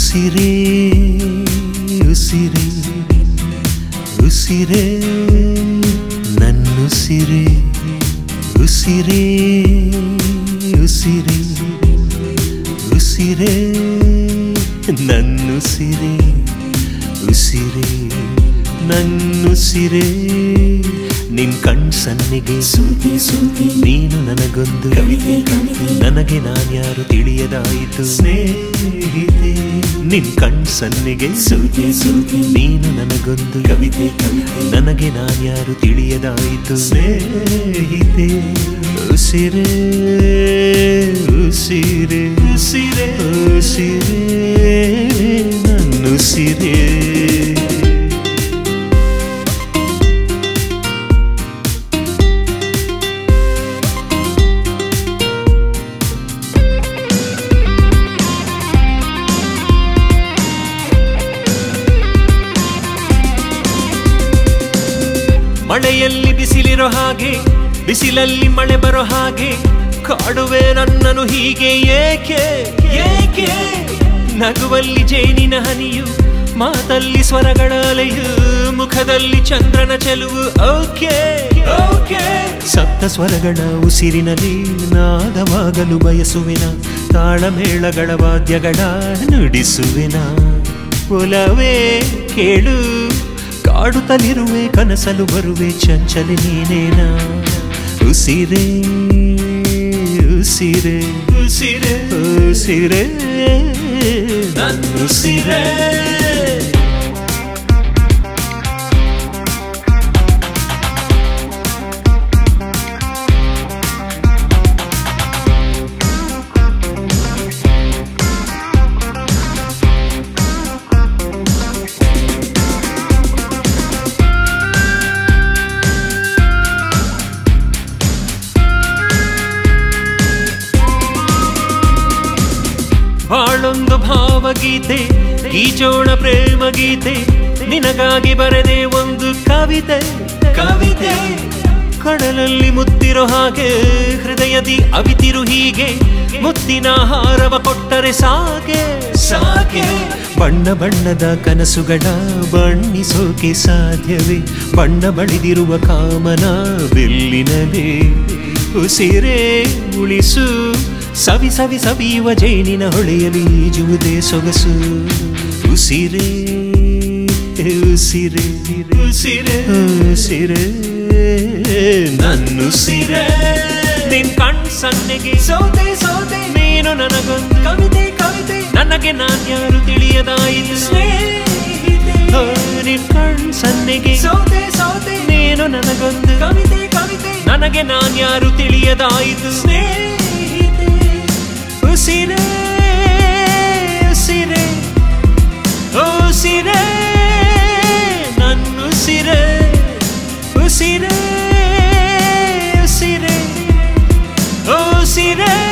ಉಸಿರೇ ಉಸಿರೇ ಉಸಿರೇ ನನ್ನುಸಿರೇ ಉಸಿರೇ ಉಸಿರೇ ಉಸಿರೇ ನನ್ನುಸಿರೇ ಉಸಿರೇ ನನ್ನುಸಿರೇ ನಿನ್ ಕಣ್ ಸನ್ನಿಗೆ ಸೂತಿ ಸೂತಿ ನೀನು ನನಗೊಂದು ಕವಿತೆ ಕವಿತೆ ನನಗೆ ನಾನ್ಯಾರು ತಿಳಿಯದಾಯಿತು ಸ್ನೇಹಿತೆ ನಿನ್ ಕಣ್ ಸನ್ನಿಗೆ ಸೂತಿ ಸೂತಿ ನೀನು ನನಗೊಂದು ಕವಿತೆ ಕವಿತೆ ನನಗೆ ನಾನ್ಯಾರು ತಿಳಿಯದಾಯಿತು ಸ್ನೇಹಿತೆ ಉಸಿರೇ ಉಸಿರೇ ಉಸಿರೇ ಉಸಿರೇ ನನ್ನುಸಿರೇ ಮಳೆಯಲ್ಲಿ ಬಿಸಿಲಿರೋ ಹಾಗೆ ಬಿಸಿಲಲ್ಲಿ ಮಳೆ ಬರೋ ಹಾಗೆ ಕಾಡುವೆ ನನ್ನನು ಹೀಗೆ ಏಕೆ ಏಕೆ ನಗುವಲ್ಲಿ ಜೇನಿನ ಹನಿಯು ಮಾತಲ್ಲಿ ಸ್ವರಗಳ ಅಲೆಯು ಮುಖದಲ್ಲಿ ಚಂದ್ರನ ಚೆಲುವು ಓಕೆ ಓಕೆ ಸಪ್ತ ಸ್ವರಗಳ ಉಸಿರಿನಲ್ಲಿ ನಾದವಾಗಲು ಬಯಸುವೆನ ತಾಳಮೇಳಗಳ ವಾದ್ಯಗಳ ನುಡಿಸುವೆನ ಒಲವೇ ಕೇಳು ಕಾಡುತ್ತಲಿರುವೆ ಕನಸಲು ಬರುವೆ ಚಂಚಲೆ ನೀನೇನ ಉಸಿರೇ ಉಸಿರೇ ಉಸಿರೇ ಉಸಿರೇ ನನ್ನುಸಿರೇ ಬಾಳೊಂದು ಭಾವಗೀತೆ ಈಜೋಣ ಪ್ರೇಮ ಗೀತೆ ನಿನಗಾಗಿ ಬರೆದೆ ಒಂದು ಕವಿತೆ ಕವಿತೆ ಕಡಲಲ್ಲಿ ಮುತ್ತಿರೋ ಹಾಗೆ ಹೃದಯದಿ ಅವಿತಿರು ಹೀಗೆ ಮುತ್ತಿನ ಹಾರವ ಕೊಟ್ಟರೆ ಸಾಕೆ ಸಾಕೆ ಬಣ್ಣ ಬಣ್ಣದ ಕನಸುಗಳ ಬಣ್ಣಿಸೋಕೆ ಸಾಧ್ಯವೇ ಬಣ್ಣ ಬಳಿದಿರುವ ಕಾಮನ ಬಿಲ್ಲಿನಲೇ ಉಸಿರೇ ಉಳಿಸು ಸವಿ ಸವಿ ಸವಿಯುವ ಜೇನಿನ ಹೊಳೆಯಲಿ ಈಜುವುದೇ ಸೊಗಸು ಉಸಿರೇ ಉಸಿರೇ ಉಸಿರೇ ಉಸಿರೇ ನನ್ನುಸಿರೇ ನಿನ್ ಕಣ್ ಸನ್ನೆಗೆ ಸೋತೆ ಸೋತೆ ನೀನು ನನಗೊಂದು ಕವಿತೆ ಕವಿತೆ ನನಗೆ ನಾನ್ಯಾರು ತಿಳಿಯದಾಯಿತು ಸ್ನೇಹಿತೆ ಓ, ನಿನ್ ಕಣ್ ಸನ್ನೆಗೆ ಸೋತೆ ಸೋತೆ ನೀನು ನನಗೊಂದು ಕವಿತೆ ಕವಿತೆ ನನಗೆ ನಾನ್ಯಾರು ತಿಳಿಯದಾಯಿತು ಸ್ನೇಹಿತೆ ಉಸಿರೇ ಉಸಿರೇ ಉಸಿರೇ ನನ್ನುಸಿರೇ ಉಸಿರೇ ಉಸಿರೇ ಉಸಿರೇ